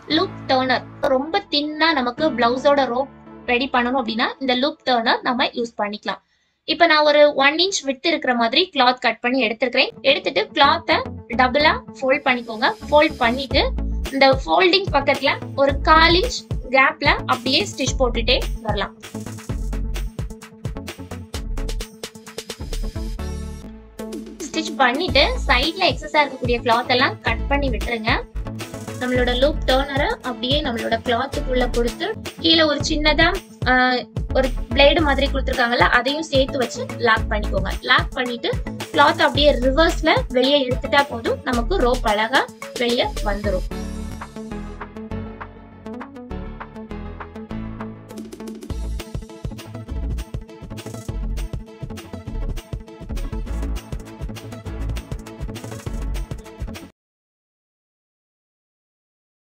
loop turner ரொம்ப தின்னா நமக்கு பிளவுஸோட ரோப் ரெடி பண்ணணும் அப்படின்னா இந்த லூப் டர்னர் நம்ம யூஸ் பண்ணிக்கலாம் இப்போ நான் ஒரு ஒன் இன்ச் விட்டு இருக்கிற மாதிரி கிளாத் கட் பண்ணி எடுத்துருக்கிறேன் எடுத்துட்டு கிளாத்தை டபுளா ஃபோல்ட் பண்ணிக்கோங்க ஃபோல்ட் பண்ணிட்டு இந்த ஃபோல்டிங் பக்கத்துல ஒரு கால் இன்ச் கேப்ல அப்படியே ஸ்டிச் போட்டுட்டே வரலாம் ஸ்டிச் பண்ணிட்டு சைட்ல எக்ஸஸா இருக்கக்கூடிய கிளாத் எல்லாம் கட் பண்ணி விட்டுருங்க நம்மளோட லூப் டர்னரை அப்படியே நம்மளோட கிளாத்துக்குள்ள கொடுத்து கீழே ஒரு சின்னதா ஆஹ், ஒரு பிளேடு மாதிரி கொடுத்துருக்காங்கல்ல அதையும் சேர்த்து வச்சு லாக் பண்ணிக்கோங்க லாக் பண்ணிட்டு கிளாத் அப்படியே ரிவர்ஸ்ல வெளியே எடுத்துட்டா போதும் நமக்கு ரோப் அழகா வெளியே வந்துரும்